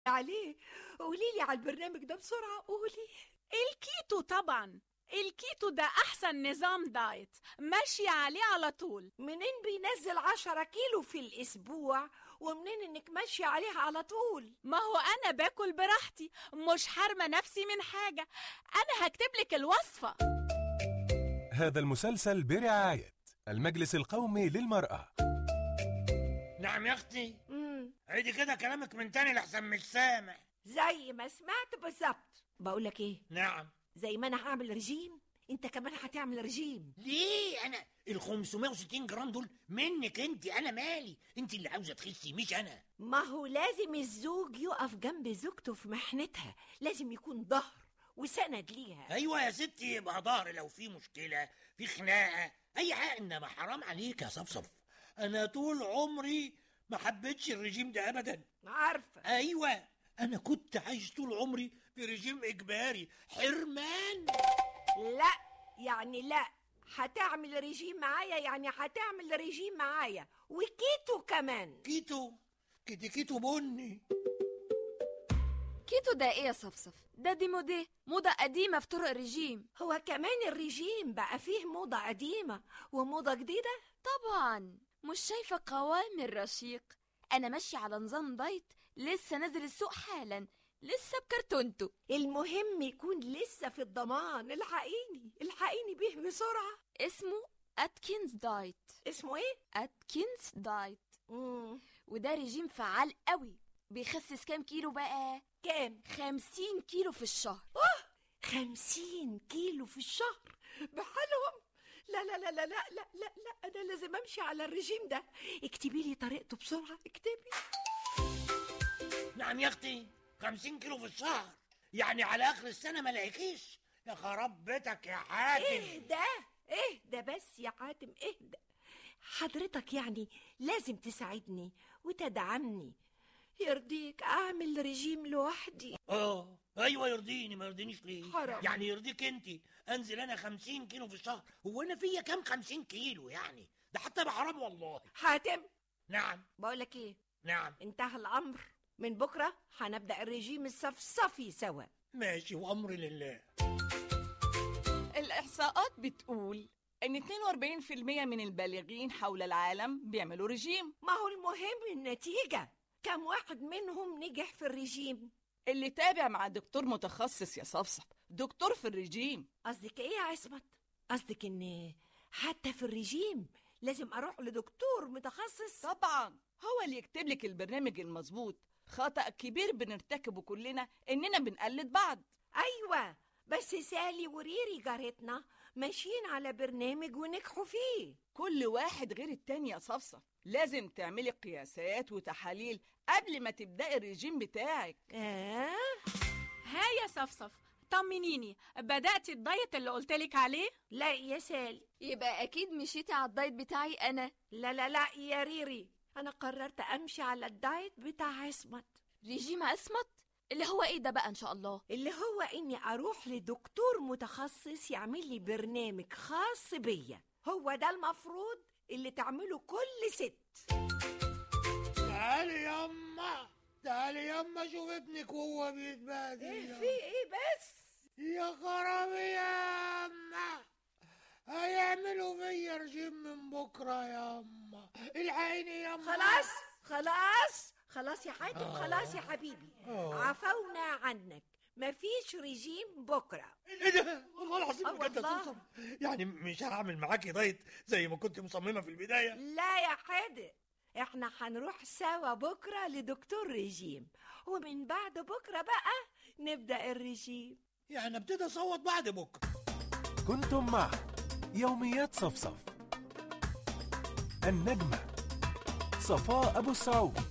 عليه قولي لي على البرنامج ده بسرعة قولي الكيتو طبعا الكيتو ده احسن نظام دايت ماشية عليه على طول منين بينزل عشرة كيلو في الأسبوع ومنين إنك ماشية عليها على طول ما هو انا باكل براحتي مش حارمة نفسي من حاجة انا هكتب لك الوصفة هذا المسلسل برعاية المجلس القومي للمرأة نعم يا اختي مم. عيدي كده كلامك من تاني لحسن مش سامع زي ما سمعت بالظبط بقولك ايه نعم زي ما انا هعمل رجيم انت كمان هتعمل رجيم ليه انا ال 560 جرام دول منك انت انا مالي انت اللي عاوزه تخسي مش انا ما هو لازم الزوج يقف جنب زوجته في محنتها لازم يكون ظهر وسند ليها ايوه يا ستي يبقى ظهر لو في مشكله في خناقه اي حاجه انما حرام عليك يا صفصف انا طول عمري ما حبيتش الرجيم ده ابدا عارفة ايوه انا كنت عايش طول عمري في رجيم اجباري حرمان لا يعني لا هتعمل رجيم معايا يعني هتعمل رجيم معايا وكيتو كمان كيتو كيتي كيتو بني كيتو ده ايه يا صفصف ده دي مودي موضة قديمة في طرق الرجيم هو كمان الرجيم بقى فيه موضة قديمة وموضة جديدة طبعا مش شايفة قوام الرشيق أنا ماشية على نظام دايت لسه نازل السوق حالا لسه بكرتونته المهم يكون لسه في الضمان الحقيني الحقيني بيه بسرعة اسمه أتكنز دايت اسمه ايه؟ أتكنز دايت مم. وده رجيم فعال قوي بيخسس كام كيلو بقى كام؟ خمسين كيلو في الشهر خمسين كيلو في الشهر بحالهم لا لا لا لا لا لا لا لا انا لازم امشي على الرجيم ده اكتبي لي طريقته بسرعة اكتبي نعم يا اختي 50 كيلو في الشهر يعني على اخر السنه ما لاقيكيش يا خراب بيتك يا حاتم اهدى اهدى بس يا حاتم اهدى حضرتك يعني لازم تساعدني وتدعمني يرضيك اعمل رجيم لوحدي اه ايوه يرضيني ما يرضينيش ليه حرام. يعني يرضيك انت انزل انا 50 كيلو في الشهر هو انا فيا كام 50 كيلو يعني ده حتى بحرام والله حاتم نعم بقولك ايه نعم انتهى الامر من بكره هنبدا الرجيم الصفصفي سوا ماشي وامري لله الإحصاءات بتقول إن 42% من البالغين حول العالم بيعملوا رجيم ما هو المهم النتيجه كم واحد منهم نجح في الرجيم اللي تابع مع دكتور متخصص يا صفصف دكتور في الرجيم قصدك ايه يا عصمت قصدك ان حتى في الرجيم لازم اروح لدكتور متخصص طبعا هو اللي يكتب لك البرنامج المظبوط خطأ كبير بنرتكبه كلنا إننا بنقلد بعض ايوه بس سالي وريري جارتنا ماشيين على برنامج ونجحوا فيه كل واحد غير التاني يا صفصف لازم تعملي قياسات وتحاليل قبل ما تبدأي الرجيم بتاعك اه ها يا صفصف طمنيني بدأتي الدايت اللي قلتلك عليه لا يا سالي يبقى أكيد مشيتي على الدايت بتاعي أنا لا لا لا يا ريري انا قررت امشي على الدايت بتاع عصمت رجيم أسمت اللي هو إيه ده بقى إن شاء الله اللي هو اني اروح لدكتور متخصص يعمل لي برنامج خاص بيا هو ده المفروض اللي تعمله كل ست تعالي يما تعالي يما شوف ابنك وهو بيتبهدل ايه في ايه بس يا خرابي يما هيعملوا فيا رجيم من بكره يما الحقيني يما خلاص خلاص خلاص يا حاتم خلاص يا حبيبي عفونا عنك مفيش رجيم بكره ايه ده والله العظيم آه بجد يا والله. صوصة. يعني مش هعمل معاكي دايت زي ما كنت مصممه في البدايه لا يا حادق احنا هنروح سوا بكره لدكتور رجيم ومن بعد بكره بقى نبدا الرجيم يعني ابتدي اصوت بعد بكره كنتم مع يوميات صفصف النجمة صفاء أبو السعود